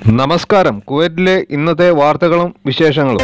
നമസ്കാരം കുവൈറ്റിലെ ഇന്നത്തെ വാർത്തകളും വിശേഷങ്ങളും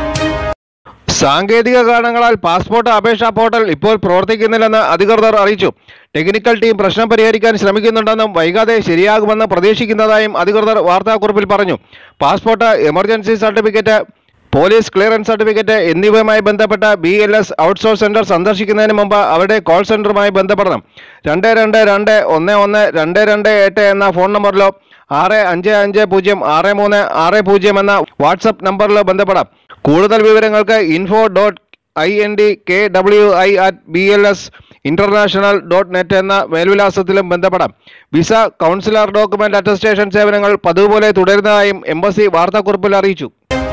സാങ്കേതിക കാരണങ്ങളാൽ പാസ്പോർട്ട് അപേക്ഷാ പോർട്ടൽ ഇപ്പോൾ പ്രവർത്തിക്കുന്നില്ലെന്ന് അധികൃതർ അറിയിച്ചു ടെക്നിക്കൽ ടീം പ്രശ്നം പരിഹരിക്കാൻ ശ്രമിക്കുന്നുണ്ടെന്നും വൈകാതെ ശരിയാകുമെന്ന് പ്രതീക്ഷിക്കുന്നതായും അധികൃതർ വാർത്താക്കുറിപ്പിൽ പറഞ്ഞു passport emergency certificate police clearance certificate എന്നിവയുമായി ബന്ധപ്പെട്ട B L S outsource centre സന്ദർശിക്കുന്നതിന് മുമ്പ് അവരുടെ കോൾ സെന്ററുമായി ബന്ധപ്പെടണം രണ്ട് രണ്ട് രണ്ട് ഒന്ന് ഒന്ന് രണ്ട് രണ്ട് എട്ട് എന്ന ഫോൺ നമ്പറിലോ ആറ് അഞ്ച് അഞ്ച് പൂജ്യം ആറ് മൂന്ന് ആറ് പൂജ്യം എന്ന വാട്സപ്പ് നമ്പറിലോ ബന്ധപ്പെടാം കൂടുതൽ വിവരങ്ങൾക്ക് info dot I N D K W I at B L S international dot net എന്ന മേൽവിലാസത്തിലും ബന്ധപ്പെടാം വിസ കൗൺസിലർ ഡോക്യുമെന്റ് അറ്റസ്റ്റേഷൻ സേവനങ്ങൾ പതിവ് പോലെ തുടരുന്നതായും എംബസി വാർത്താക്കുറിപ്പിൽ അറിയിച്ചു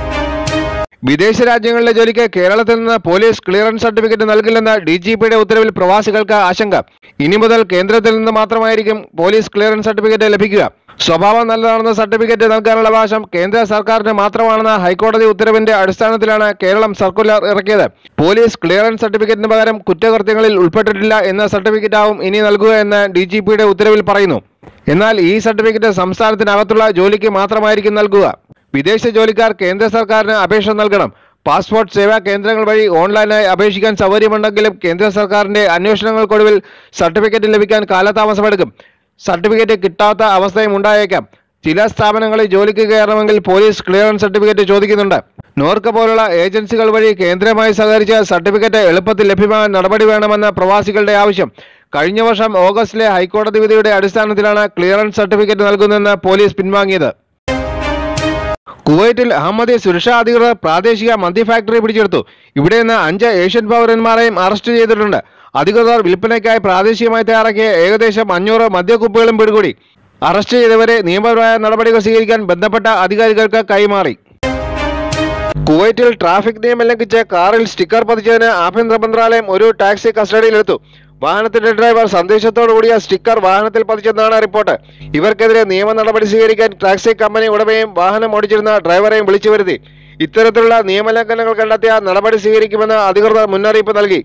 വിദേശ രാജ്യങ്ങളിലെ ജോലിക്ക് കേരളത്തിൽ നിന്ന് പോലീസ് ക്ലിയറൻസ് സർട്ടിഫിക്കറ്റ് നൽകില്ലെന്ന ഡി ജി പിയുടെ ഉത്തരവിൽ പ്രവാസികൾക്ക് ആശങ്ക ഇനി മുതൽ കേന്ദ്രത്തിൽ നിന്ന് മാത്രമായിരിക്കും പോലീസ് ക്ലിയറൻസ് സർട്ടിഫിക്കറ്റ് ലഭിക്കുക സ്വഭാവം നല്ലതാണെന്ന സർട്ടിഫിക്കറ്റ് നൽകാനുള്ള അവകാശം കേന്ദ്ര സർക്കാരിന് മാത്രമാണെന്ന ഹൈക്കോടതി ഉത്തരവിന്റെ അടിസ്ഥാനത്തിലാണ് കേരളം സർക്കുലർ ഇറക്കിയത് പോലീസ് ക്ലിയറൻസ് സർട്ടിഫിക്കറ്റിന് പകരം കുറ്റകൃത്യങ്ങളിൽ ഉൾപ്പെട്ടിട്ടില്ല എന്ന സർട്ടിഫിക്കറ്റ് ആവും ഇനി നൽകുക എന്ന് ഡി ജി പിയുടെ ഉത്തരവിൽ പറയുന്നു എന്നാൽ ഈ സർട്ടിഫിക്കറ്റ് സംസ്ഥാനത്തിനകത്തുള്ള ജോലിക്ക് മാത്രമായിരിക്കും നൽകുക വിദേശ ജോലിക്കാർ കേന്ദ്ര സർക്കാരിന് അപേക്ഷ നൽകണം പാസ്പോർട്ട് സേവാ കേന്ദ്രങ്ങൾ വഴി ഓൺലൈനായി അപേക്ഷിക്കാൻ സൗകര്യമുണ്ടെങ്കിലും കേന്ദ്ര സർക്കാരിന്റെ അന്വേഷണങ്ങൾക്കൊടുവിൽ സർട്ടിഫിക്കറ്റ് ലഭിക്കാൻ കാലതാമസമെടുക്കും സർട്ടിഫിക്കറ്റ് കിട്ടാത്ത അവസ്ഥയും ഉണ്ടായേക്കാം ചില സ്ഥാപനങ്ങളിൽ ജോലിക്ക് കയറണമെങ്കിൽ പോലീസ് ക്ലിയറൻസ് സർട്ടിഫിക്കറ്റ് ചോദിക്കുന്നുണ്ട് നോർക്ക പോലുള്ള ഏജൻസികൾ വഴി കേന്ദ്രമായി സഹകരിച്ച് സർട്ടിഫിക്കറ്റ് എളുപ്പത്തിൽ ലഭ്യമാകാൻ നടപടി വേണമെന്ന പ്രവാസികളുടെ ആവശ്യം കഴിഞ്ഞ വർഷം ഓഗസ്റ്റിലെ ഹൈക്കോടതി വിധിയുടെ അടിസ്ഥാനത്തിലാണ് ക്ലിയറൻസ് സർട്ടിഫിക്കറ്റ് നൽകുന്നതെന്ന് പോലീസ് പിൻവാങ്ങിയത് കുവൈറ്റിൽ അഹമ്മദി സുരക്ഷാ അധികൃതർ പ്രാദേശിക മദ്യ ഫാക്ടറി പിടിച്ചെടുത്തു ഇവിടെ നിന്ന് അഞ്ച് ഏഷ്യൻ പൗരന്മാരെയും അറസ്റ്റ് ചെയ്തിട്ടുണ്ട് അധികൃതർ വിൽപ്പനയ്ക്കായി പ്രാദേശികമായി തയ്യാറാക്കിയ ഏകദേശം അഞ്ഞൂറ് മദ്യക്കുപ്പികളും പിടികൂടി അറസ്റ്റ് ചെയ്തവരെ നിയമപരമായ നടപടികൾ സ്വീകരിക്കാൻ ബന്ധപ്പെട്ട അധികാരികൾക്ക് കൈമാറി കുവൈറ്റിൽ ട്രാഫിക് നിയമം ലംഘിച്ച് കാറിൽ സ്റ്റിക്കർ പതിച്ചതിന് ആഭ്യന്തര മന്ത്രാലയം ഒരു ടാക്സി കസ്റ്റഡിയിലെടുത്തു വാഹനത്തിന്റെ ഡ്രൈവർ സന്ദേശത്തോടു കൂടിയ സ്റ്റിക്കർ വാഹനത്തിൽ പതിച്ചെന്നാണ് റിപ്പോർട്ട് ഇവർക്കെതിരെ നിയമ നടപടി സ്വീകരിക്കാൻ ടാക്സി കമ്പനി ഉടമയും വാഹനം ഓടിച്ചിരുന്ന ഡ്രൈവറെയും വിളിച്ചു വരുത്തി ഇത്തരത്തിലുള്ള നിയമലംഘനങ്ങൾ കണ്ടെത്തിയ നടപടി സ്വീകരിക്കുമെന്ന് അധികൃതർ മുന്നറിയിപ്പ് നൽകി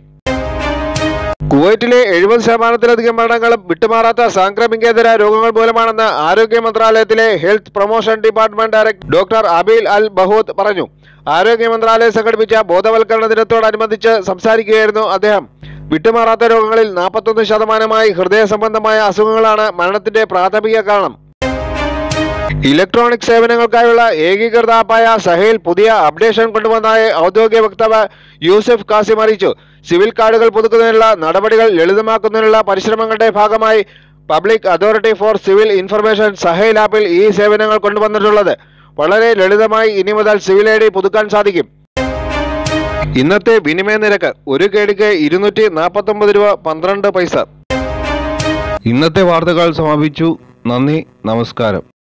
കുവൈറ്റിലെ എഴുപത് ശതമാനത്തിലധികം മരണങ്ങളും വിട്ടുമാറാത്ത സാംക്രമികേതര രോഗങ്ങൾ മൂലമാണെന്ന് ആരോഗ്യ മന്ത്രാലയത്തിലെ health promotion department director doctor Abeel al Bahouth പറഞ്ഞു ആരോഗ്യ മന്ത്രാലയം സംഘടിപ്പിച്ച ബോധവൽക്കരണ ദിനത്തോടനുബന്ധിച്ച് സംസാരിക്കുകയായിരുന്നു അദ്ദേഹം വിട്ടുമാറാത്ത രോഗങ്ങളിൽ നാൽപ്പത്തൊന്ന് ശതമാനമായി ഹൃദയ സംബന്ധമായ അസുഖങ്ങളാണ് മരണത്തിന്റെ പ്രാഥമിക കാരണം ഇലക്ട്രോണിക് സേവനങ്ങൾക്കായുള്ള ഏകീകൃത ആപ്പായ സഹേൽ പുതിയ അപ്ഡേഷൻ കൊണ്ടുവന്നതായി ഔദ്യോഗിക വക്താവ് യൂസഫ് കാസിം അറിയിച്ചു സിവിൽ കാർഡുകൾ പുതുക്കുന്നതിനുള്ള നടപടികൾ ലളിതമാക്കുന്നതിനുള്ള പരിശ്രമങ്ങളുടെ ഭാഗമായി public authority for civil information Sahel ആപ്പിൽ ഈ സേവനങ്ങൾ കൊണ്ടുവന്നിട്ടുള്ളത് വളരെ ലളിതമായി ഇനി മുതൽ സിവിൽ ഐ ഡി പുതുക്കാൻ സാധിക്കും ഇന്നത്തെ വിനിമയ നിരക്ക് ഒരു കേടിക്ക് ഇരുന്നൂറ്റി നാൽപ്പത്തൊമ്പത് രൂപ പന്ത്രണ്ട് പൈസ ഇന്നത്തെ വാർത്തകൾ സമാപിച്ചു നന്ദി നമസ്കാരം